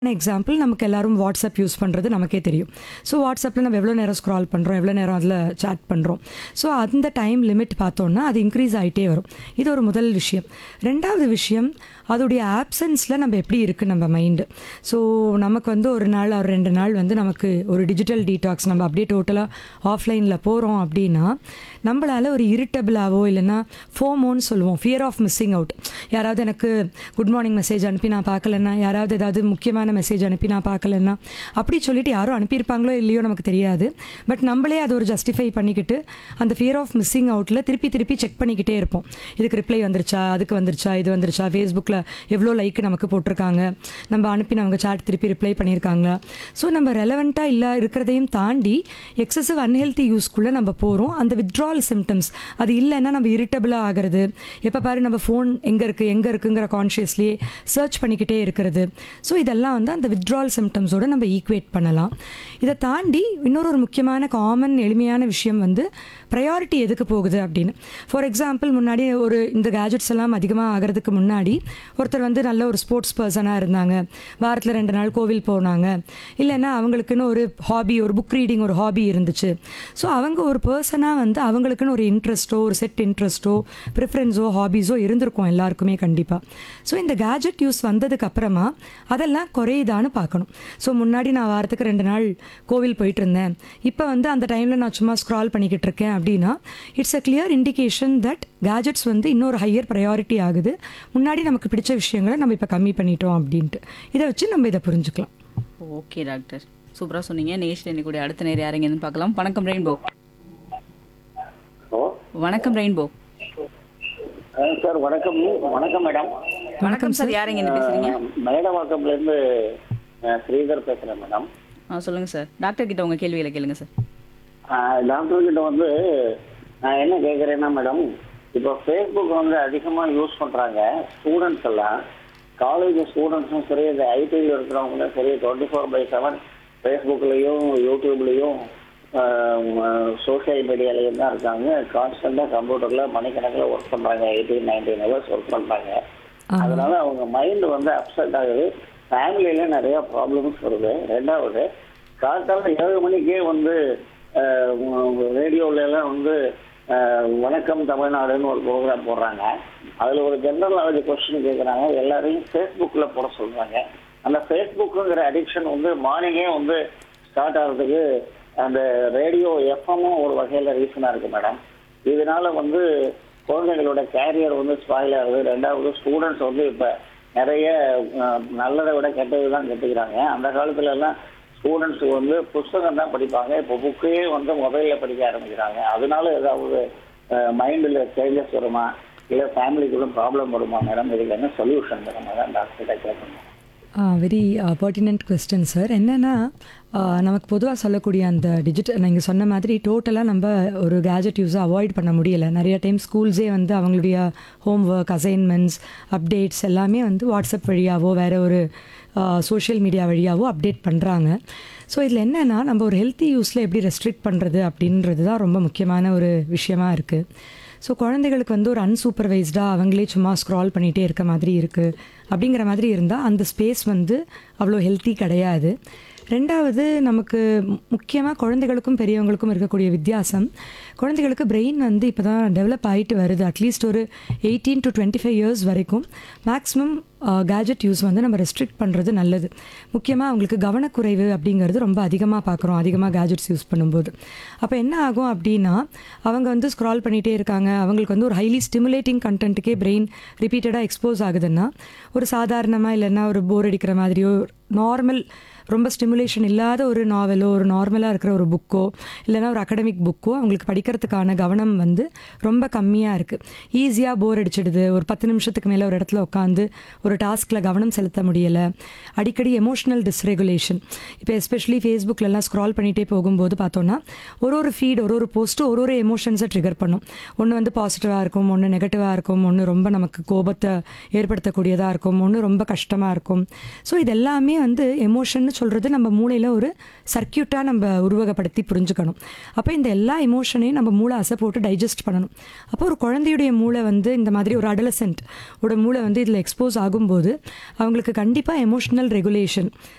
example நமக்கு எல்லாரும் WhatsApp use பண்ணுறது நமக்கே தெரியும் ஸோ வாட்ஸ்அப்பில் நம்ம எவ்வளோ நேரம் ஸ்க்ரால் பண்ணுறோம் எவ்வளோ நேரம் அதில் சேட் பண்ணுறோம் ஸோ அந்த டைம் லிமிட் பார்த்தோன்னா அது இன்க்ரீஸ் ஆகிட்டே வரும் இது ஒரு முதல் விஷயம் ரெண்டாவது விஷயம் அதோடைய ஆப்சன்ஸில் நம்ம எப்படி இருக்குது நம்ம மைண்டு ஸோ நமக்கு வந்து ஒரு நாள் ஒரு ரெண்டு நாள் வந்து நமக்கு ஒரு டிஜிட்டல் டீடாக்ஸ் நம்ம அப்படியே டோட்டலாக ஆஃப்லைனில் போகிறோம் அப்படின்னா நம்மளால் ஒரு இரிட்டபிளாவோ இல்லைன்னா ஃபோமோன்னு சொல்லுவோம் ஃபியர் ஆஃப் மிஸ்ஸிங் அவுட் யாராவது எனக்கு குட் மார்னிங் மெசேஜ் அனுப்பி நான் பார்க்கலன்னா யாராவது ஏதாவது முக்கியமான மெசேஜ் அனுப்பி நான் பார்க்கலன்னா அப்படி சொல்லிட்டு யாரும் அனுப்பியிருப்பாங்களோ இல்லையோ நமக்கு தெரியாது பட் நம்மளே அதை ஒரு ஜஸ்டிஃபை பண்ணிக்கிட்டு அந்த ஃபியர் ஆஃப் மிஸ்ஸிங் அவுட்டில் திருப்பி திருப்பி செக் பண்ணிக்கிட்டே இருப்போம் இதுக்கு ரிப்ளை வந்துருச்சா அதுக்கு வந்துருச்சா இது வந்துருச்சா ஃபேஸ்புக்கில் எவ்வளோ லைக் நமக்கு போட்டிருக்காங்க நம்ம அனுப்பினவங்க சாட் திருப்பி ரிப்ளை பண்ணியிருக்காங்களா ஸோ நம்ம ரெலவெண்ட்டாக இல்லை இருக்கிறதையும் தாண்டி எக்ஸசிவ் அன்ஹெல்த்தி யூஸ்க்குள்ளே நம்ம போகிறோம் அந்த வித்ட்ரால் சிம்டம்ஸ் அது இல்லைன்னா நம்ம இரிட்டபிளாக ஆகிறது எப்போ பாரு நம்ம ஃபோன் எங்கே இருக்குது எங்கே இருக்குங்கிற கான்ஷியஸ்லியே சர்ச் பண்ணிக்கிட்டே இருக்கிறது ஸோ இதெல்லாம் வந்து அந்த வித்ட்ரால் சிம்டம்ஸோட நம்ம ஈக்குவேட் பண்ணலாம் இதை தாண்டி இன்னொரு ஒரு முக்கியமான காமன் எளிமையான விஷயம் வந்து ப்ரையாரிட்டி எதுக்கு போகுது அப்படின்னு ஃபார் எக்ஸாம்பிள் முன்னாடி ஒரு இந்த கேஜெட்ஸ் எல்லாம் அதிகமாக ஆகிறதுக்கு முன்னாடி ஒருத்தர் வந்து நல்ல ஒரு ஸ்போர்ட்ஸ் பர்சனாக இருந்தாங்க வாரத்தில் ரெண்டு நாள் கோவில் போனாங்க இல்லைன்னா அவங்களுக்குன்னு ஒரு ஹாபி ஒரு புக் ரீடிங் ஒரு ஹாபி இருந்துச்சு ஸோ அவங்க ஒரு பர்சனாக வந்து அவங்களுக்குன்னு ஒரு இன்ட்ரெஸ்ட்டோ ஒரு செட் இன்ட்ரெஸ்ட்டோ ப்ரிஃபரன்ஸோ ஹாபீஸோ இருந்திருக்கும் எல்லாருக்குமே கண்டிப்பாக ஸோ இந்த கேஜெட் யூஸ் வந்ததுக்கு அப்புறமா அதெல்லாம் குறையுதான்னு பார்க்கணும் ஸோ முன்னாடி நான் வாரத்துக்கு ரெண்டு நாள் கோவில் போயிட்டு இருந்தேன் இப்போ வந்து அந்த டைமில் நான் சும்மா ஸ்க்ரால் பண்ணிக்கிட்டு இருக்கேன் அப்படின்னா it's a clear indication that gadgets வந்து இன்னொரு ஹையர் ப்ரையாரிட்டி ஆகுது முன்னாடி நமக்கு பிடிச்ச விஷயங்களை நம்ம இப்போ கம்மி பண்ணிட்டோம் அப்படின்ட்டு இதை வச்சு நம்ம இதை புரிஞ்சுக்கலாம் ஓகே டாக்டர் சூப்பராக சொன்னீங்க நேஷன் இன்னைக்கு அடுத்த நேரம் யாருங்கன்னு பார்க்கலாம் வணக்கம் ரெயின்போ ஹலோ வணக்கம் ரெயின்போ ஆ, சார் வணக்கம் வணக்கம் மேடம் வணக்கம் சார் யாருங்க என்ன பேசுறீங்க மேடவாக்கம்ல இருந்து ஆ, ஸ்ரீதர் பேசுறேன் மேடம் ஆ சொல்லுங்க சார் டாக்டர் கிட்ட உங்க கேள்விகளை கேளுங்க சார் ஆ, டாக்டர் கிட்ட வந்து நான் என்ன கேட்குறேன்னா மேடம் இப்போ ஃபேஸ்புக் வந்து அதிகமாக யூஸ் பண்ணுறாங்க ஸ்டூடெண்ட்ஸ் எல்லாம் காலேஜ் ஸ்டூடெண்ட்ஸும் சரி இந்த ஐடியில் இருக்கிறவங்களும் சரி டுவெண்ட்டி ஃபோர் பை செவன் ஃபேஸ்புக்லேயும் யூடியூப்லேயும் சோஷியல் மீடியாலையும் தான் இருக்காங்க கான்ஸ்டண்ட்டாக கம்ப்யூட்டரில் மணிக்கணக்கில் ஒர்க் பண்ணுறாங்க எயிட்டீன் நைன்டீன் ஹவர்ஸ் ஒர்க் பண்ணுறாங்க அதனால அவங்க மைண்ட் வந்து அப்செட் ஆகுது ஃபேமிலியில நிறைய ப்ராப்ளம்ஸ் வருது ரெண்டாவது காத்தால ஏழு மணிக்கே வந்து ரேடியோல எல்லாம் வந்து அஹ், வணக்கம் தமிழ்நாடுன்னு ஒரு ப்ரோக்ராம் போடுறாங்க அதுல ஒரு ஜெனரல் நாலேஜ் கொஸ்டின் கேட்குறாங்க எல்லாரையும் ஃபேஸ்புக்ல போட சொல்றாங்க அந்த ஃபேஸ்புக்குங்கிற அடிக்ஷன் வந்து மார்னிங்கே வந்து ஸ்டார்ட் ஆகிறதுக்கு அந்த ரேடியோ எஃப்எம்மும் ஒரு வகையில ரீசனா இருக்கு மேடம் இதனால வந்து குழந்தைகளோட கேரியர் வந்து ஸ்பாயில் ஆகுது ரெண்டாவது ஸ்டூடெண்ட்ஸ் வந்து இப்போ நிறைய அஹ், நல்லதை விட கெட்டது தான் கற்றுக்கிறாங்க அந்த காலத்துல எல்லாம் ஸ்டூடெண்ட்ஸ் வந்து புஸ்தகம் தான் படிப்பாங்க இப்போ புக்கையே வந்து மொபைலில் படிக்க ஆரம்பிக்கிறாங்க அதனால ஏதாவது மைண்டில் சேஞ்சஸ் வருமா இல்லை ஃபேமிலிக்குள்ள ப்ராப்ளம் வருமா மேடம் இதுக்கு என்ன சொல்யூஷன் மேடம் அதான் டாக்டர்கிட்ட கேட்கணும் வெரி பர்டினன்ட் கொஸ்டின் சார் என்னென்னா நமக்கு பொதுவாக சொல்லக்கூடிய அந்த டிஜிட்டல் நீங்கள் சொன்ன மாதிரி டோட்டலாக நம்ம ஒரு கேஜெட் யூஸை அவாய்ட் பண்ண முடியலை நிறைய டைம் ஸ்கூல்ஸே வந்து அவங்களுடைய ஹோம் ஒர்க் அசைன்மெண்ட்ஸ் அப்டேட்ஸ் எல்லாமே வந்து வாட்ஸ்அப் வழியாவோ வேறு ஒரு சோஷியல் மீடியா வழியாவோ அப்டேட் பண்ணுறாங்க ஸோ இதில் என்னென்னா நம்ம ஒரு ஹெல்த்தி யூஸில் எப்படி ரெஸ்ட்ரிக்ட் பண்ணுறது அப்படின்றது தான் ரொம்ப முக்கியமான ஒரு விஷயமா இருக்குது ஸோ குழந்தைகளுக்கு வந்து ஒரு அன்சூப்பர்வைஸ்டாக அவங்களே சும்மா ஸ்க்ரால் பண்ணிகிட்டே இருக்க மாதிரி இருக்குது அப்படிங்கிற மாதிரி இருந்தால் அந்த ஸ்பேஸ் வந்து அவ்வளோ ஹெல்த்தி கிடையாது ரெண்டாவது நமக்கு முக்கியமாக குழந்தைகளுக்கும் பெரியவங்களுக்கும் இருக்கக்கூடிய வித்தியாசம் குழந்தைகளுக்கு பிரெயின் வந்து இப்போ தான் டெவலப் ஆகிட்டு வருது அட்லீஸ்ட் ஒரு eighteen to twenty five years வரைக்கும் மேக்ஸிமம் கேஜெட் யூஸ் வந்து நம்ம ரெஸ்ட்ரிக்ட் பண்ணுறது நல்லது முக்கியமாக அவங்களுக்கு கவனக்குறைவு அப்படிங்கிறது ரொம்ப அதிகமாக பார்க்குறோம் அதிகமாக கேஜெட்ஸ் யூஸ் பண்ணும்போது அப்போ என்ன ஆகும் அப்படின்னா அவங்க வந்து ஸ்க்ரால் பண்ணிகிட்டே இருக்காங்க அவங்களுக்கு வந்து ஒரு ஹைலி ஸ்டிமுலேட்டிங் கண்டென்ட்டுக்கே பிரெயின் ரிப்பீட்டடாக எக்ஸ்போஸ் ஆகுதுன்னா ஒரு சாதாரணமாக இல்லைன்னா ஒரு போர் அடிக்கிற மாதிரியோ நார்மல் ரொம்ப ஸ்டிமுலேஷன் இல்லாத ஒரு நாவலோ ஒரு நார்மலாக இருக்கிற ஒரு புக்கோ இல்லைன்னா ஒரு அகடமிக் புக்கோ அவங்களுக்கு படிக்கிறதுக்கான கவனம் வந்து ரொம்ப கம்மியாக இருக்குது ஈஸியாக போர் அடிச்சிடுது ஒரு பத்து நிமிஷத்துக்கு மேலே ஒரு இடத்துல உட்காந்து ஒரு டாஸ்கில் கவனம் செலுத்த முடியலை அடிக்கடி எமோஷனல் டிஸ்ரெகுலேஷன் இப்போ எஸ்பெஷலி ஃபேஸ்புக்கிலலாம் ஸ்க்ரால் பண்ணிகிட்டே போகும்போது பார்த்தோன்னா ஒரு ஒரு ஃபீட் ஒரு ஒரு போஸ்ட்டு ஒரு ஒரு எமோஷன்ஸை ட்ரிகர் பண்ணும் ஒன்று வந்து பாசிட்டிவாக இருக்கும் ஒன்று நெகட்டிவாக இருக்கும் ஒன்று ரொம்ப நமக்கு கோபத்தை ஏற்படுத்தக்கூடியதாக இருக்கும் ஒன்று ரொம்ப கஷ்டமாக இருக்கும் ஸோ இது எல்லாமே வந்து எமோஷன் சொல்கிறது நம்ம மூளையில் ஒரு சர்க்கியூட்டாக நம்ம உருவகப்படுத்தி புரிஞ்சுக்கணும் அப்போ இந்த எல்லா எமோஷனையும் நம்ம மூளை அசை போட்டு டைஜஸ்ட் பண்ணணும் அப்போ ஒரு குழந்தையுடைய மூளை வந்து இந்த மாதிரி ஒரு அடலசென்ட் ஓட மூளை வந்து இதில் எக்ஸ்போஸ் ஆகும்போது அவங்களுக்கு கண்டிப்பாக எமோஷனல் ரெகுலேஷன்